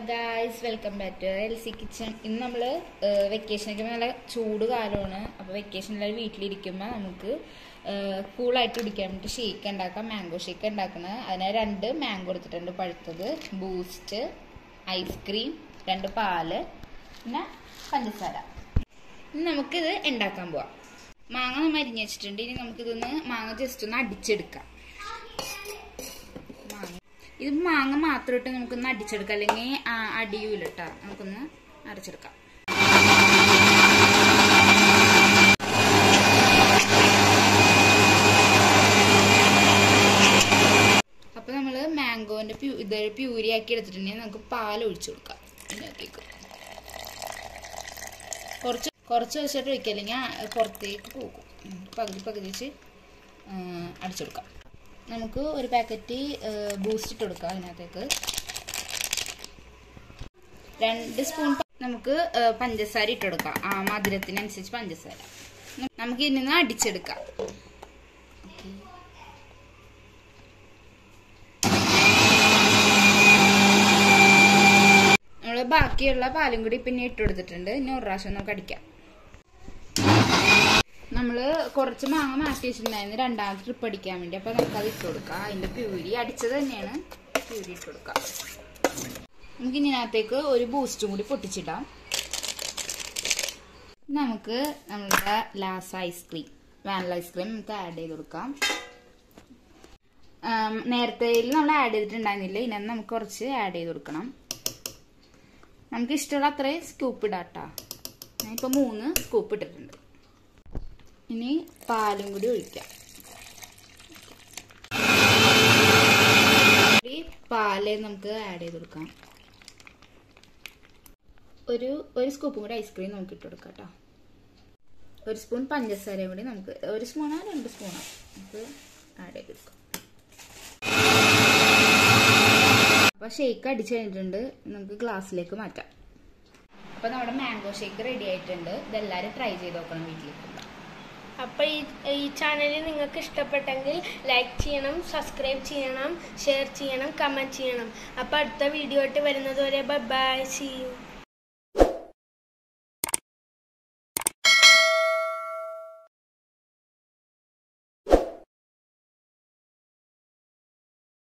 guys welcome back to L C kitchen ഇന്ന് നമ്മൾ വെക്കേഷനൊക്കെ നല്ല ചൂട് കാലമാണ് അപ്പോൾ വെക്കേഷൻ എല്ലാവരും വീട്ടിലിരിക്കുമ്പോൾ നമുക്ക് കൂളായിട്ട് കുടിക്കാൻ വേണ്ടി ഷേക്ക് ഉണ്ടാക്കാം മാംഗോ ഷേക്ക് ഉണ്ടാക്കുന്നത് അതിന് രണ്ട് മാംഗോ എടുത്തിട്ടുണ്ട് പഴുത്തത് ബൂസ്റ്റ് ഐസ്ക്രീം രണ്ട് പാല് പിന്നെ പഞ്ചസാര ഇനി നമുക്കിത് ഉണ്ടാക്കാൻ പോവാം മാങ്ങ നമ്മൾ അരിഞ്ഞ് വെച്ചിട്ടുണ്ട് ഇനി നമുക്കിതൊന്ന് മാങ്ങ ജസ്റ്റ് ഒന്ന് അടിച്ചെടുക്കാം മാങ്ങ ഇത് മാങ്ങ മാത്രം ഇട്ട് നമുക്കൊന്ന് അടിച്ചെടുക്കാം അല്ലെങ്കിൽ അടിയൂല കേട്ടോ നമുക്കൊന്ന് അരച്ചെടുക്കാം അപ്പൊ നമ്മള് മാംഗോന്റെ പ്യൂ ഇത് പ്യൂരി ആക്കി എടുത്തിട്ടുണ്ടെങ്കിൽ നമുക്ക് പാൽ ഒഴിച്ചു കൊടുക്കാം ഇതിനകത്തേക്ക് കുറച്ച് കുറച്ച് വെച്ചിട്ട് ഒഴിക്കുക അല്ലെങ്കിൽ പുറത്തേക്ക് പോകും ഉം, പകുതി പകുതി വെച്ച് അടിച്ചെടുക്കാം നമുക്ക് ഒരു പാക്കറ്റ് ബൂസ്റ്റ് ഇട്ട് കൊടുക്കാം അതിനകത്തേക്ക് രണ്ട് സ്പൂൺ പ- നമുക്ക് ഏ, പഞ്ചസാര ഇട്ട് കൊടുക്കാം ആ മധുരത്തിനനുസരിച്ച് പഞ്ചസാര ന- നമുക്ക് ഇതിൽ നിന്ന് അടിച്ചെടുക്കാം നമ്മൾ ബാക്കിയുള്ള പാലും കൂടി പിന്നെ ഇട്ട് കൊടുത്തിട്ടുണ്ട് ഇനി ഒരു പ്രാവശ്യം നമുക്ക് അടിക്കാം നമ്മള് കുറച്ച് മാങ്ങ മാറ്റി വെച്ചിട്ടുണ്ടായിരുന്നു രണ്ടാമത്തെ ട്രിപ്പ് അടിക്കാൻ വേണ്ടി അപ്പൊ നമുക്ക് അത് ഇട്ട് കൊടുക്കാം അതിന്റെ പ്യൂരി അടിച്ചത് തന്നെയാണ് പ്യൂരി ഇട്ട് കൊടുക്കാം നമുക്ക് ഇതിനകത്തേക്ക് ഒരു ബൂസ്റ്റും കൂടി പൊട്ടിച്ചിടാം നമുക്ക് നമ്മുടെ ലാസ് ഐസ്ക്രീം വാനില ഐസ്ക്രീം നമുക്ക് ആഡ് ചെയ്ത് കൊടുക്കാം ആം, നേരത്തെ നമ്മൾ ആഡ് ചെയ്തിട്ടുണ്ടായിരുന്നില്ല ഇതിനകത്ത് നമുക്ക് കുറച്ച് ആഡ് ചെയ്ത് കൊടുക്കണം നമുക്ക് ഇഷ്ടമുള്ള അത്രയും സ്കൂപ്പ് ഇടാം കേട്ടോ ഞാനിപ്പോൾ മൂന്ന് സ്കൂപ്പ് ഇട്ടിട്ടുണ്ട് ഇനി പാലും കൂടി ഒഴിക്കാം ഈ പാല് നമുക്ക് ആഡ് ചെയ്ത് കൊടുക്കാം ഒരു ഒരു സ്കൂപ്പും കൂടി ഐസ്ക്രീം നമുക്ക് ഇട്ട് കൊടുക്കാം കേട്ടോ ഒരു സ്പൂൺ പഞ്ചസാരയും കൂടി നമുക്ക് ഒരു സ്പൂണോ രണ്ട് സ്പൂണോ നമുക്ക് ആഡ് ചെയ്ത് കൊടുക്കാം അപ്പൊ ഷേക്ക് അടിച്ചു കഴിഞ്ഞിട്ടുണ്ട് നമുക്ക് ഗ്ലാസ്സിലേക്ക് മാറ്റാം അപ്പൊ നമ്മുടെ മാംഗോ ഷേക്ക് റെഡി ആയിട്ടുണ്ട് ഇതെല്ലാരും ട്രൈ ചെയ്ത് നോക്കണം വീട്ടിലേക്ക് അപ്പൊ ഈ ഈ ചാനൽ നിങ്ങൾക്ക് ഇഷ്ടപ്പെട്ടെങ്കിൽ ലൈക്ക് ചെയ്യണം സബ്സ്ക്രൈബ് ചെയ്യണം ഷെയർ ചെയ്യണം കമന്റ് ചെയ്യണം അപ്പൊ അടുത്ത വീഡിയോ ആയിട്ട് വരുന്നത് വരെ ബൈ സി യു